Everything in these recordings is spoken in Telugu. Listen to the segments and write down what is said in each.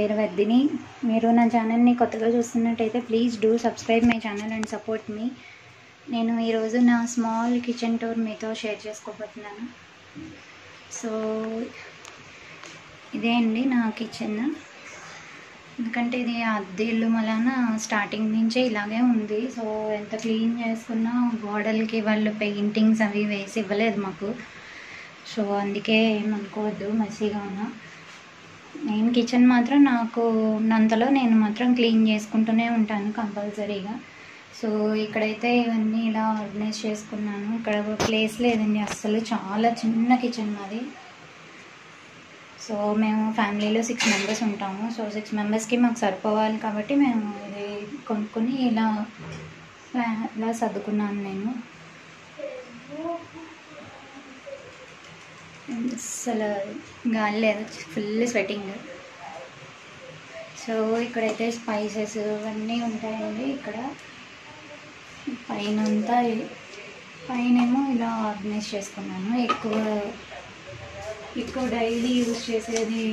పేరు వర్ధిని మీరు నా ఛానల్ని కొత్తగా చూస్తున్నట్టయితే please do subscribe my channel and support మీ నేను ఈరోజు నా స్మాల్ కిచెన్ టూర్ మీతో షేర్ చేసుకోబోతున్నాను సో ఇదే అండి నా కిచెన్ ఎందుకంటే ఇది అద్దె ఇల్లు వలన స్టార్టింగ్ నుంచే ఇలాగే ఉంది సో ఎంత క్లీన్ చేసుకున్నా గోడలకి వాళ్ళు పెయింటింగ్స్ అవి వేసి ఇవ్వలేదు మాకు సో అందుకే ఏమనుకోవద్దు మసీగా ఉన్నా నేను కిచెన్ మాత్రం నాకు ఉన్నంతలో నేను మాత్రం క్లీన్ చేసుకుంటూనే ఉంటాను కంపల్సరీగా సో ఇక్కడైతే ఇవన్నీ ఇలా ఆర్గనైజ్ చేసుకున్నాను ఇక్కడ ప్లేస్ లేదండి అస్సలు చాలా చిన్న కిచెన్ మాది సో మేము ఫ్యామిలీలో సిక్స్ మెంబర్స్ ఉంటాము సో సిక్స్ మెంబర్స్కి మాకు సరిపోవాలి కాబట్టి మేము ఇది కొనుక్కొని ఇలా ఇలా సర్దుకున్నాను నేను అసలు గాలి లేదు ఫుల్ స్వెటింగ్ సో ఇక్కడైతే స్పైసెస్ ఇవన్నీ ఉంటాయండి ఇక్కడ పైన అంతా పైనేమో ఇలా ఆర్గనైజ్ చేసుకున్నాను ఎక్కువ ఎక్కువ డైలీ యూజ్ చేసేది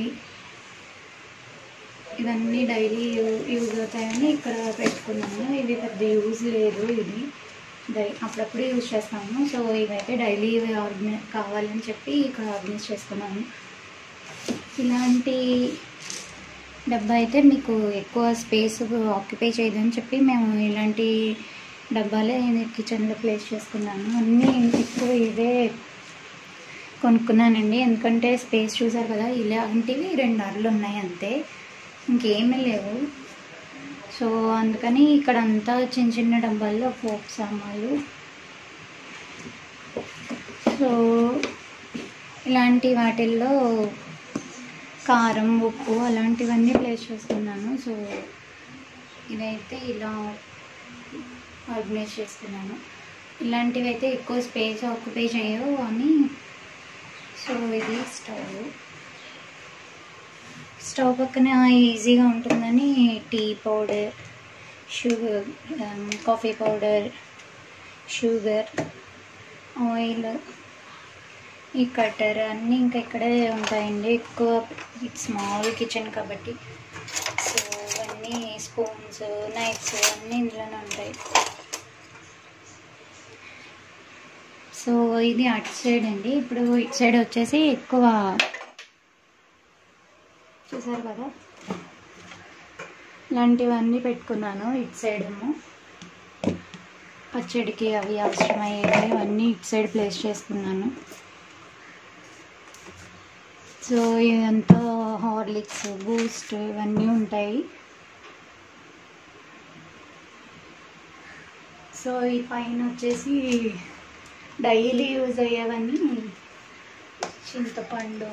ఇవన్నీ డైలీ యూజ్ అవుతాయని ఇక్కడ పెట్టుకున్నాను ఇవి పెద్ద యూజ్ లేదు ఇది డై అప్పుడప్పుడు యూజ్ చేస్తాము సో ఇవైతే డైలీ ఆర్గనై కావాలని చెప్పి ఇక్కడ ఆర్గనైజ్ చేసుకున్నాను ఇలాంటి డబ్బా అయితే మీకు ఎక్కువ స్పేస్ ఆక్యుపై చేయదని చెప్పి మేము ఇలాంటి డబ్బాలే కిచెన్లో ప్లేస్ చేసుకున్నాను అన్నీ ఎక్కువ ఇవే కొనుక్కున్నానండి ఎందుకంటే స్పేస్ చూసారు కదా ఇలాంటివి రెండు అరలు ఉన్నాయి అంతే ఇంకేమీ లేవు సో అందుకని ఇక్కడ అంతా చిన్న చిన్న డబ్బాల్లో పోపు సామాన్లు సో ఇలాంటి వాటిల్లో కారం ఉప్పు అలాంటివన్నీ ప్లేస్ చేసుకున్నాను సో ఇదైతే ఇలా ఆర్గనైజ్ చేసుకున్నాను ఇలాంటివి అయితే ఎక్కువ స్పేస్ ఆక్యుపై చేయవు అని సో ఇది స్టవ్ స్టవ్ పక్కన ఈజీగా ఉంటుందని tea powder sugar coffee powder sugar oil ఈ కట్టర్ అన్నీ ఇంకా ఇక్కడే ఉంటాయండి ఎక్కువ స్మాల్ కిచెన్ కాబట్టి సో అన్నీ స్పూన్స్ నైఫ్స్ అన్నీ ఇందులోనే ఉంటాయి సో ఇది అటు సైడ్ అండి ఇప్పుడు ఇటు సైడ్ వచ్చేసి ఎక్కువ చూసారు కదా ఇలాంటివన్నీ పెట్టుకున్నాను ఇటు సైడ్ ఏమో పచ్చడికి అవి అవసరమయ్యేవి అవన్నీ ఇటు సైడ్ ప్లేస్ చేసుకున్నాను సో ఇదంతా హార్లిక్స్ బూస్ట్ ఇవన్నీ ఉంటాయి సో ఈ పైన వచ్చేసి డైలీ యూజ్ అయ్యేవన్నీ చింతపండు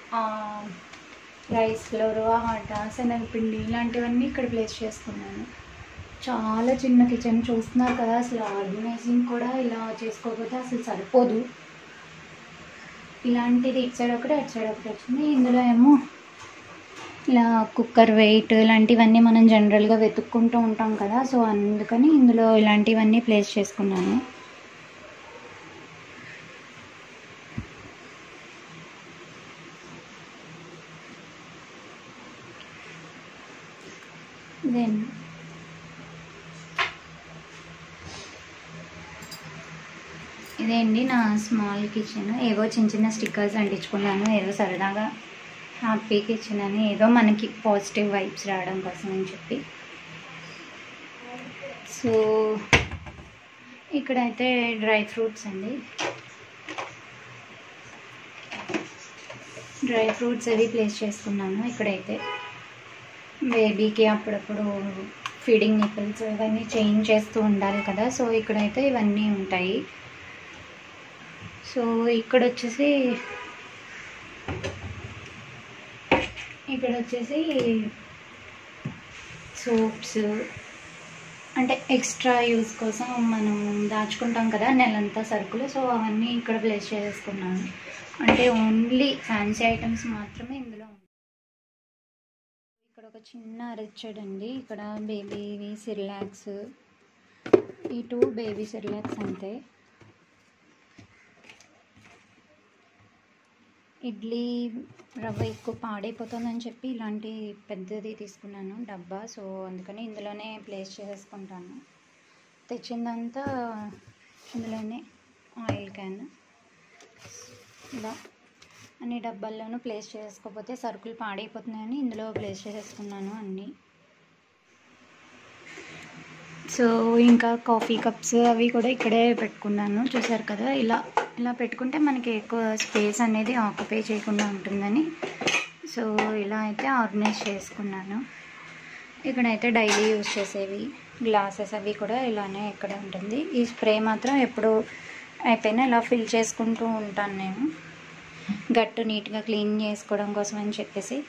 రైస్ ఫ్లోర్ ఆట శనగపిండి ఇలాంటివన్నీ ఇక్కడ ప్లేస్ చేసుకున్నాను చాలా చిన్న కిచెన్ చూస్తున్నారు కదా అసలు ఆర్గనైజింగ్ కూడా ఇలా చేసుకోకపోతే అసలు సరిపోదు ఇలాంటిది ఇటు సైడ్ ఒకటి అటు సైడ్ ఒకటి వచ్చింది ఇందులో ఏమో ఇలా కుక్కర్ వెయిట్ ఇలాంటివన్నీ మనం జనరల్గా వెతుక్కుంటూ ఉంటాం కదా సో అందుకని ఇందులో ఇలాంటివన్నీ ప్లేస్ చేసుకున్నాను దెన్ ఇదే అండి నా స్మాల్ కిచెన్ ఏవో చిన్న చిన్న స్టిక్కర్స్ అంటించుకున్నాను ఏదో సరదాగా హ్యాపీ కిచెన్ అని ఏదో మనకి పాజిటివ్ వైబ్స్ రావడం కోసం అని చెప్పి సో ఇక్కడైతే డ్రై ఫ్రూట్స్ అండి డ్రై ఫ్రూట్స్ అవి ప్లేస్ చేసుకున్నాను ఇక్కడైతే బేబీకి అప్పుడప్పుడు ఫీడింగ్ నిపిల్స్ ఇవన్నీ చేంజ్ చేస్తూ ఉండాలి కదా సో ఇక్కడైతే ఇవన్నీ ఉంటాయి సో ఇక్కడ వచ్చేసి ఇక్కడ వచ్చేసి సోప్స్ అంటే ఎక్స్ట్రా యూస్ కోసం మనం దాచుకుంటాం కదా నెలంతా సరుకులు సో అవన్నీ ఇక్కడ ప్లేస్ చేసుకున్నాను అంటే ఓన్లీ ఫ్యాన్సీ ఐటమ్స్ మాత్రమే ఇందులో ఉంటాయి ఇక్కడ ఒక చిన్న అరచడ్ అండి ఇక్కడ బేబీవి సిరిలాక్స్ ఈ టూ బేబీ సిరిలాక్స్ అంతే ఇడ్లీ రవ్వ ఎక్కువ పాడైపోతుందని చెప్పి ఇలాంటి పెద్దది తీసుకున్నాను డబ్బా సో అందుకని ఇందులోనే ప్లేస్ చేసేసుకుంటాను తెచ్చిందంతా ఇందులోనే ఆయిల్ క్యాన్ ఇలా అన్ని డబ్బాల్లోనూ ప్లేస్ చేసుకోకపోతే సరుకులు పాడైపోతున్నాయని ఇందులో ప్లేస్ చేసేసుకున్నాను అన్నీ సో ఇంకా కాఫీ కప్స్ అవి కూడా ఇక్కడే పెట్టుకున్నాను చూసారు కదా ఇలా ఇలా పెట్టుకుంటే మనకి ఎక్కువ స్పేస్ అనేది ఆక్యుపై చేయకుండా ఉంటుందని సో ఇలా అయితే ఆర్గనైజ్ చేసుకున్నాను ఇక్కడైతే డైలీ యూజ్ చేసేవి గ్లాసెస్ అవి కూడా ఇలానే ఇక్కడ ఉంటుంది ఈ స్ప్రే మాత్రం ఎప్పుడు అయిపోయినా ఇలా ఫిల్ చేసుకుంటూ ఉంటాను నేను గట్టు నీట్గా క్లీన్ చేసుకోవడం కోసం అని చెప్పేసి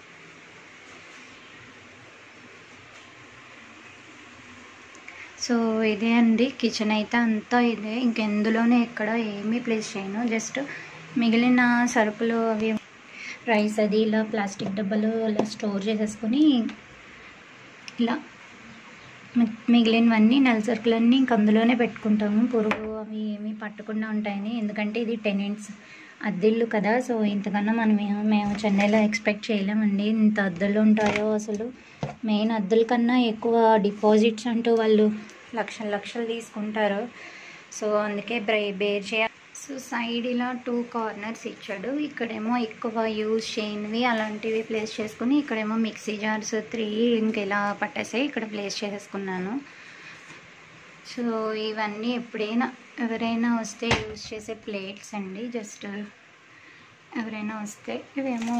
సో ఇదే అండి కిచెన్ అయితే అంతా ఇదే ఇంకెందులోనే ఎక్కడ ఏమీ ప్లేస్ చేయను జస్ట్ మిగిలిన సరుకులు అవి రైస్ అది ఇలా ప్లాస్టిక్ డబ్బాలు అలా స్టోర్ చేసేసుకొని ఇలా మి- మిగిలినవన్నీ నెల సరుకులన్నీ ఇంక అందులోనే పెట్టుకుంటాము పురుగు అవి ఏమీ పట్టకుండా ఉంటాయని ఎందుకంటే ఇది టెనెంట్స్ అద్దెళ్ళు కదా సో ఇంతకన్నా మనం ఏమో మేము చెన్నైలో ఎక్స్పెక్ట్ చేయలేమండి ఇంత అద్దెలు ఉంటాయో అసలు మెయిన్ అద్దెల కన్నా ఎక్కువ డిపాజిట్స్ అంటూ వాళ్ళు లక్షల లక్షలు తీసుకుంటారు సో అందుకే బ్రే బేర్ చేయాలి సో సైడ్ ఇలా టూ కార్నర్స్ ఇచ్చాడు ఇక్కడేమో ఎక్కువ యూజ్ చేయనివి అలాంటివి ప్లేస్ చేసుకుని ఇక్కడేమో మిక్సీ జార్స్ త్రీ ఇంక ఇలా పట్టేసాయి ఇక్కడ ప్లేస్ చేసేసుకున్నాను సో ఇవన్నీ ఎప్పుడైనా ఎవరైనా వస్తే యూజ్ చేసే ప్లేట్స్ అండి జస్ట్ ఎవరైనా వస్తే ఇవేమో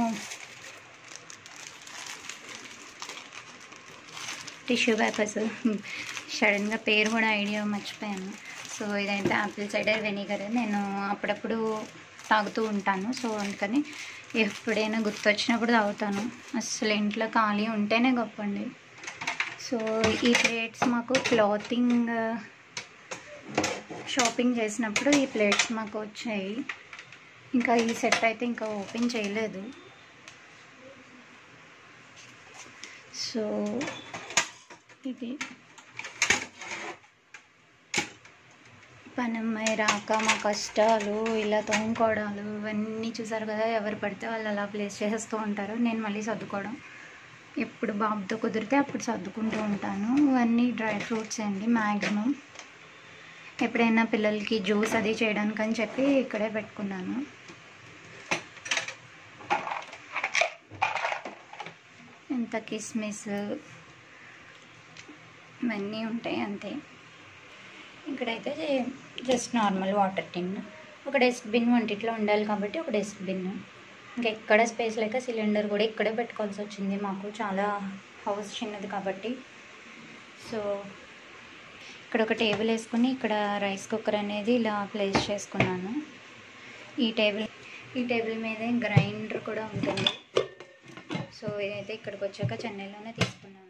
టిష్యూ పేపర్స్ సడన్గా పేరు కూడా ఐడియా మర్చిపోయాను సో ఇదైతే యాపిల్ సైడర్ వెనిగర్ నేను అప్పుడప్పుడు తాగుతూ ఉంటాను సో అందుకని ఎప్పుడైనా గుర్తొచ్చినప్పుడు తాగుతాను అసలు ఇంట్లో ఖాళీ ఉంటేనే గొప్పండి సో ఈ ప్లేట్స్ మాకు క్లాతింగ్ షాపింగ్ చేసినప్పుడు ఈ ప్లేట్స్ మాకు వచ్చాయి ఇంకా ఈ సెట్ అయితే ఇంకా ఓపెన్ చేయలేదు సో ఇది పనమ్మాయి రాక మా కష్టాలు ఇలా తోముకోవడాలు ఇవన్నీ చూసారు కదా ఎవరు పడితే వాళ్ళు అలా ప్లేస్ చేసేస్తూ ఉంటారు నేను మళ్ళీ సర్దుకోవడం ఎప్పుడు బాబుతో కుదిరితే అప్పుడు సర్దుకుంటూ ఉంటాను ఇవన్నీ డ్రై ఫ్రూట్స్ అండి మ్యాక్సిమం ఎప్పుడైనా పిల్లలకి జ్యూస్ అది చేయడానికి అని చెప్పి ఇక్కడే పెట్టుకున్నాను ఇంత కిస్మిస్ ఇవన్నీ ఉంటాయి అంతే ఇక్కడైతే జస్ట్ నార్మల్ వాటర్ టిన్ ఒక డస్ట్బిన్ వంటిట్లో ఉండాలి కాబట్టి ఒక డస్ట్బిన్ ఇంకా ఎక్కడ స్పేస్ లేక సిలిండర్ కూడా ఇక్కడే పెట్టుకోవాల్సి వచ్చింది మాకు చాలా హౌస్ చిన్నది కాబట్టి సో ఇక్కడ ఒక టేబుల్ వేసుకుని ఇక్కడ రైస్ కుక్కర్ అనేది ఇలా ప్లేస్ చేసుకున్నాను ఈ టేబుల్ ఈ టేబుల్ మీదే గ్రైండర్ కూడా ఉంటుంది సో ఇదైతే ఇక్కడికి వచ్చాక చెన్నైలోనే తీసుకున్నాను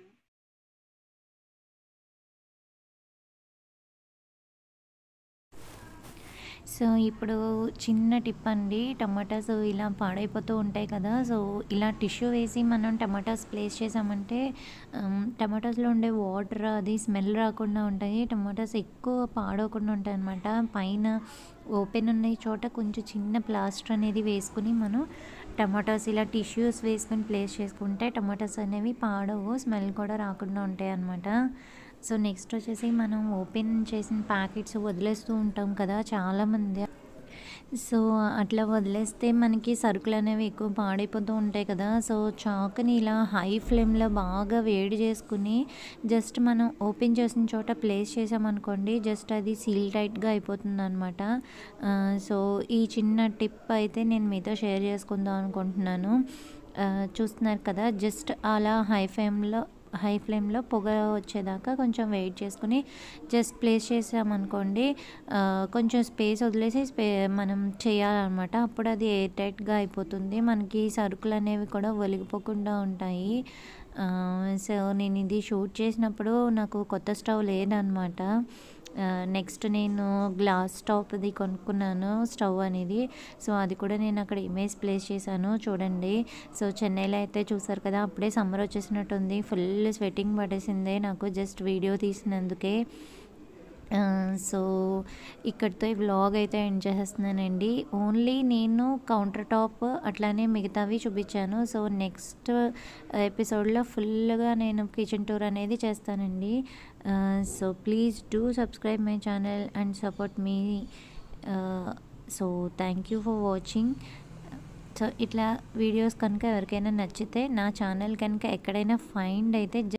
సో ఇప్పుడు చిన్న టిప్ అండి టమాటాస్ ఇలా పాడైపోతూ ఉంటాయి కదా సో ఇలా టిష్యూ వేసి మనం టమాటాస్ ప్లేస్ చేసామంటే ఆమ్, టమాటాస్లో ఉండే వాటర్ అది స్మెల్ రాకుండా ఉంటాయి టమాటాస్ ఎక్కువ పాడవకుండా ఉంటాయి అన్నమాట పైన ఓపెన్ ఉన్న చోట కొంచెం చిన్న ప్లాస్టర్ అనేది వేసుకుని మనం టమాటాస్ ఇలా టిష్యూస్ వేసుకొని ప్లేస్ చేసుకుంటే టమాటాస్ అనేవి పాడవు స్మెల్ కూడా రాకుండా ఉంటాయి అన్నమాట సో నెక్స్ట్ వచ్చేసి మనం ఓపెన్ చేసిన ప్యాకెట్స్ వదిలేస్తూ ఉంటాం కదా చాలామంది సో అట్లా వదిలేస్తే మనకి సరుకులు అనేవి ఎక్కువ పాడైపోతూ ఉంటాయి కదా సో చాకుని ఇలా హై ఫ్లేమ్లో బాగా వేడి చేసుకుని జస్ట్ మనం ఓపెన్ చేసిన చోట ప్లేస్ చేసామనుకోండి జస్ట్ అది సీల్ టైట్గా అయిపోతుంది అనమాట సో ఈ చిన్న టిప్ అయితే నేను మీతో షేర్ చేసుకుందాం అనుకుంటున్నాను ఆ, చూస్తున్నారు కదా జస్ట్ అలా హై ఫ్లేమ్లో హై ఫ్లేమ్లో పొగ వచ్చేదాకా కొంచెం వెయిట్ చేసుకుని జస్ట్ ప్లేస్ చేసామనుకోండి ఆ, కొంచెం స్పేస్ వదిలేసి స్పే మనం చేయాలన్నమాట అప్పుడు అది ఎయిర్ టైట్గా అయిపోతుంది మనకి సరుకులు అనేవి కూడా ఒలిగిపోకుండా ఉంటాయి ఆ, సో నేను ఇది షూట్ చేసినప్పుడు నాకు కొత్త స్టవ్ లేదనమాట నెక్స్ట్ నేను గ్లాస్ స్టవ్ది కొనుక్కున్నాను స్టవ్ అనేది సో అది కూడా నేను అక్కడ ఇమేజ్ ప్లేస్ చేశాను చూడండి సో చెన్నైలో అయితే చూసారు కదా అప్పుడే సమ్మర్ వచ్చేసినట్టుంది ఫుల్ స్వెట్టింగ్ పట్టేసింది నాకు జస్ట్ వీడియో తీసినందుకే ఆ, సో ఇక్కడితో ఈ వ్లాగ్ అయితే ఎండ్ చేసేస్తున్నానండి ఓన్లీ నేను కౌంటర్ టాప్ అట్లానే మిగతావి చూపించాను సో నెక్స్ట్ ఎపిసోడ్లో ఫుల్గా నేను కిచెన్ టూర్ అనేది చేస్తానండి so please do subscribe my channel and support మీ so thank you for watching so ఇట్లా వీడియోస్ కనుక ఎవరికైనా నచ్చితే నా ఛానల్ కనుక ఎక్కడైనా ఫైండ్ అయితే